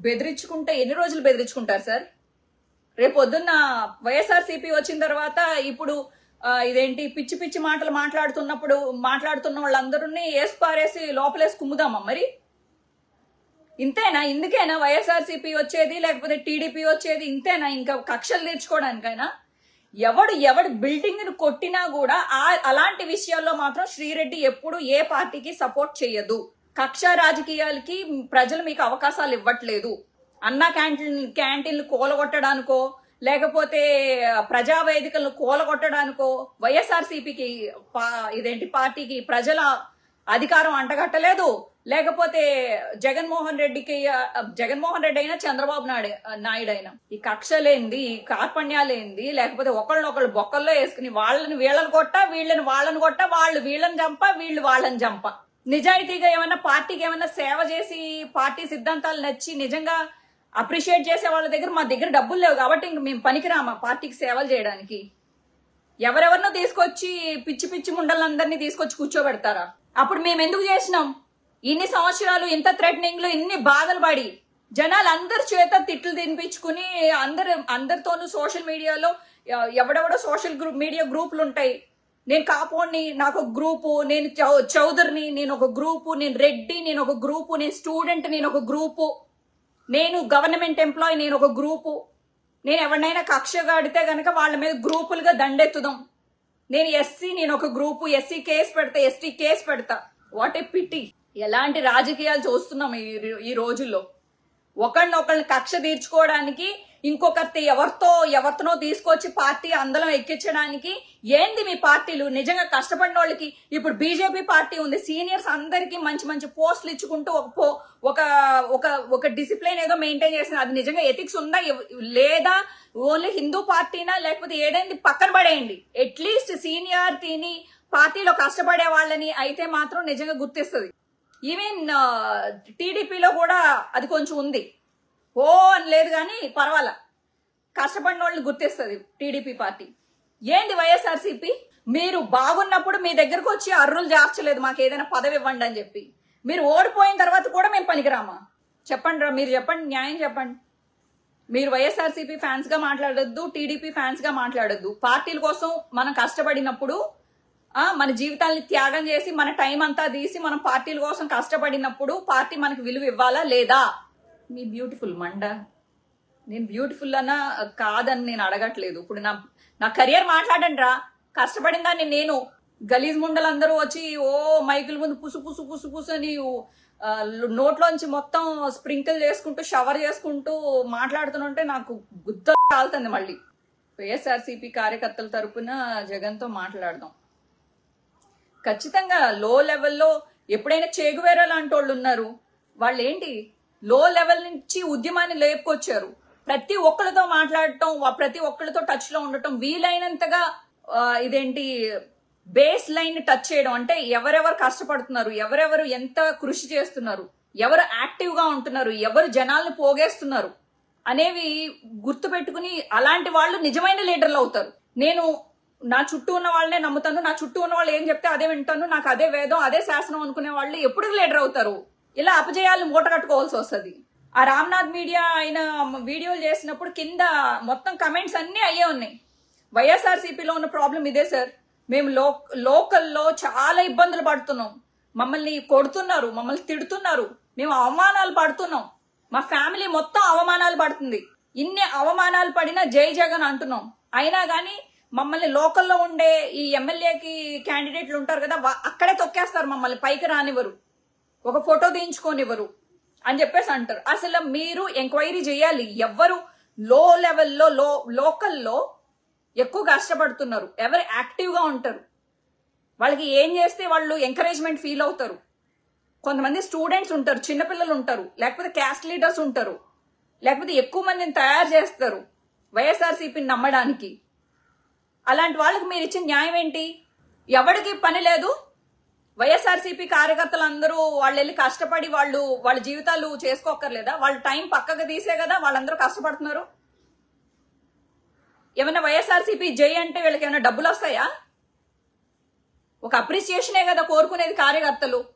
బెదిరించుకుంటే ఎన్ని రోజులు బెదిరించుకుంటారు సార్ రేపు పొద్దున్న వైఎస్ఆర్సీపీ వచ్చిన తర్వాత ఇప్పుడు ఆ, ఇదేంటి పిచ్చి పిచ్చి మాటలు మాట్లాడుతున్నప్పుడు మాట్లాడుతున్న వాళ్ళందరినీ వేసి పారేసి లోపలేసి కుమ్ముదామా మరి ఇంతేనా ఇందుకేనా వైఎస్ఆర్సీపీ వచ్చేది లేకపోతే టీడీపీ వచ్చేది ఇంతేనా ఇంకా కక్షలు తీర్చుకోవడానికైనా ఎవడు ఎవడు బిల్డింగ్ ను కొట్టినా కూడా ఆ అలాంటి విషయాల్లో మాత్రం శ్రీరెడ్డి ఎప్పుడు ఏ పార్టీకి సపోర్ట్ చేయదు కక్ష రాజకీయాలకి ప్రజలు మీకు అవకాశాలు ఇవ్వట్లేదు అన్నా క్యాంటీన్ క్యాంటీన్లు కూలగొట్టడానికో లేకపోతే ప్రజా వేదికలను కూలగొట్టడానికో వైఎస్ఆర్సీపీకి పా- ఇదేంటి పార్టీకి ప్రజల అధికారం అంటగట్టలేదు లేకపోతే జగన్మోహన్ రెడ్డికి ఆ, జగన్మోహన్ రెడ్డి అయినా చంద్రబాబు నాయుడు నాయుడు అయినా ఈ కక్షలేంది ఈ కార్పణ్యాలేంది లేకపోతే ఒకళ్ళనొకళ్ళు బొక్కల్లో వేసుకుని వాళ్ళని వీళ్ళని కొట్ట వీళ్ళని వాళ్ళని కొట్ట వాళ్ళు వీళ్ళని చంప వీళ్ళు వాళ్ళని చంప నిజాయితీగా ఏమైనా పార్టీకి ఏమైనా సేవ చేసి పార్టీ సిద్ధాంతాలు నచ్చి నిజంగా అప్రిషియేట్ చేసే వాళ్ళ దగ్గర మా దగ్గర డబ్బులు లేవు కాబట్టి ఇంక మేము పనికిరామా పార్టీకి సేవలు చేయడానికి ఎవరెవరినో తీసుకొచ్చి పిచ్చి పిచ్చి ముండలందరినీ తీసుకొచ్చి కూర్చోబెడతారా అప్పుడు మేము ఎందుకు చేసినాం ఇన్ని సంవత్సరాలు ఇంత థ్రెటనింగ్లు ఇన్ని బాధలు పడి జనాలు అందరి చేత తిట్లు తినిపించుకుని అందరు అందరితోనూ సోషల్ మీడియాలో ఎ- ఎవడెవడో సోషల్ గ్రూప్ మీడియా గ్రూపులు ఉంటాయి నేను కాపోని నాకు ఒక గ్రూపు నేను చౌ- చౌదరిని నేను ఒక గ్రూపు నేను రెడ్డి నేను ఒక గ్రూపు నేను స్టూడెంట్ నేను ఒక గ్రూపు నేను గవర్నమెంట్ ఎంప్లాయీ నేను ఒక గ్రూపు నేను ఎవరినైనా కక్ష కడితే గనక వాళ్ళ మీద గ్రూపులుగా దండెత్తుదాం నేను ఎస్సీ నేను ఒక గ్రూపు ఎస్సీ కేసు పెడతా ఎస్టీ కేసు పెడతా వాట్ ఏ పిటి ఎలాంటి రాజకీయాలు చూస్తున్నాం ఈ ఈ రోజుల్లో ఒకరిని ఒకరిని కక్ష తీర్చుకోవడానికి ఇంకొకరి ఎవరితో ఎవరితోనో తీసుకొచ్చి పార్టీ అందలం ఎక్కించడానికి ఏంది మీ పార్టీలు నిజంగా కష్టపడిన వాళ్ళకి ఇప్పుడు బీజేపీ పార్టీ ఉంది సీనియర్స్ అందరికీ మంచి మంచి పోస్టులు ఇచ్చుకుంటూ ఒక పో ఒక ఒక ఒక డిసిప్లిన్ ఏదో మెయింటైన్ చేసింది అది నిజంగా ఎథిక్స్ ఉందా ఎవ- లేదా ఓన్లీ హిందూ పార్టీనా లేకపోతే ఏదైంది పక్కన పడేయండి అట్లీస్ట్ సీనియారిటీని పార్టీలో కష్టపడే వాళ్ళని అయితే మాత్రం నిజంగా గుర్తిస్తుంది ఈవెన్ టీడీపీలో కూడా అది కొంచెం ఉంది ఓ అని లేదు కానీ పర్వాలా కష్టపడిన వాళ్ళని గుర్తిస్తుంది టీడీపీ పార్టీ ఏంది వైఎస్ఆర్సీపీ మీరు బాగున్నప్పుడు మీ దగ్గరకు వచ్చి అర్రులు చేర్చలేదు మాకు ఏదైనా పదవి ఇవ్వండి అని చెప్పి మీరు ఓడిపోయిన తర్వాత కూడా మేము పనికిరామా చెప్పండి రా మీరు చెప్పండి న్యాయం చెప్పండి మీరు వైఎస్ఆర్సీపీ ఫ్యాన్స్ గా మాట్లాడొద్దు టీడీపీ ఫ్యాన్స్ గా మాట్లాడొద్దు పార్టీల కోసం మనం కష్టపడినప్పుడు ఆ మన జీవితాల్ని త్యాగం చేసి మన టైం అంతా తీసి మనం పార్టీల కోసం కష్టపడినప్పుడు పార్టీ మనకి విలువ ఇవ్వాలా లేదా మీ బ్యూటిఫుల్ మండ నేను బ్యూటిఫుల్ అన్నా కాదని నేను అడగట్లేదు ఇప్పుడు నా నా కెరియర్ మాట్లాడండి రా కష్టపడిన దాన్ని నేను గలీజ్ ముండలందరూ వచ్చి ఓ మైకుల ముందు పుసు పుసు పుసు పుసు అని ఆ, నోట్లోంచి మొత్తం స్ప్రింకిల్ చేసుకుంటూ షవర్ చేసుకుంటూ మాట్లాడుతుంటే నాకు గుద్ద కాలుతుంది మళ్ళీ వైఎస్ఆర్సీపీ కార్యకర్తల తరపున జగన్తో మాట్లాడదాం ఖచ్చితంగా లో లెవెల్లో ఎప్పుడైనా చేగువేరా లాంటి వాళ్ళు ఉన్నారు వాళ్ళు ఏంటి లో లెవెల్ నుంచి ఉద్యమాన్ని లేపుకొచ్చారు ప్రతి ఒక్కరితో మాట్లాడటం వా- ప్రతి ఒక్కరితో టచ్ లో ఉండటం వీలైనంతగా ఆ, ఇదేంటి బేస్ లైన్ టచ్ చేయడం అంటే ఎవరెవరు కష్టపడుతున్నారు ఎవరెవరు ఎంత కృషి చేస్తున్నారు ఎవరు యాక్టివ్ గా ఉంటున్నారు ఎవరు జనాలను పోగేస్తున్నారు అనేవి గుర్తు పెట్టుకుని అలాంటి వాళ్ళు నిజమైన లీడర్లు అవుతారు నేను నా చుట్టూ ఉన్న వాళ్ళనే నమ్ముతాను నా చుట్టూ ఉన్న వాళ్ళు ఏం చెప్తే అదే వింటాను నాకు అదే వేదం అదే శాసనం అనుకునే వాళ్ళు ఎప్పుడు లీడర్ అవుతారు ఇలా అపజయాలను మూట కట్టుకోవాల్సి వస్తుంది ఆ రామ్నాథ్ మీడియా ఆయన వీడియోలు చేసినప్పుడు కింద మొత్తం కమెంట్స్ అన్నీ అయ్యే ఉన్నాయి వైఎస్ఆర్సీపీలో ఉన్న ప్రాబ్లం ఇదే సార్ మేము లో లోకల్లో చాలా ఇబ్బందులు పడుతున్నాం మమ్మల్ని కొడుతున్నారు మమ్మల్ని తిడుతున్నారు మేము అవమానాలు పడుతున్నాం మా ఫ్యామిలీ మొత్తం అవమానాలు పడుతుంది ఇన్ని అవమానాలు పడినా జై జగన్ అంటున్నాం అయినా కానీ మమ్మల్ని లోకల్లో ఉండే ఈ ఎమ్మెల్యేకి క్యాండిడేట్లు ఉంటారు కదా వా- అక్కడే తొక్కేస్తారు మమ్మల్ని పైకి రానివ్వరు ఒక ఫోటో తీయించుకోనివ్వరు అని చెప్పేసి అంటారు అసలు మీరు ఎంక్వైరీ చేయాలి ఎవ్వరు లో లెవెల్లో లో లోకల్లో ఎక్కువ కష్టపడుతున్నారు ఎవరు యాక్టివ్ గా ఉంటారు వాళ్ళకి ఏం చేస్తే వాళ్ళు ఎంకరేజ్మెంట్ ఫీల్ అవుతారు కొంతమంది స్టూడెంట్స్ ఉంటారు చిన్నపిల్లలు ఉంటారు లేకపోతే క్యాస్ట్ లీడర్స్ ఉంటారు లేకపోతే ఎక్కువ మందిని తయారు చేస్తారు వైఎస్ఆర్సీపీని నమ్మడానికి అలాంటి వాళ్ళకి మీరు ఇచ్చిన న్యాయం ఏంటి ఎవరికి పని లేదు వైఎస్ఆర్సీపీ కార్యకర్తలు అందరూ వాళ్ళు వెళ్ళి కష్టపడి వాళ్ళు వాళ్ళ జీవితాలు చేసుకోకర్లేదా వాళ్ళ టైం పక్కకు తీసే కదా వాళ్ళందరూ కష్టపడుతున్నారు ఏమైనా వైఎస్ఆర్సీపీ జై అంటే వీళ్ళకి ఏమైనా డబ్బులు వస్తాయా ఒక అప్రిసియేషనే కదా కోరుకునేది కార్యకర్తలు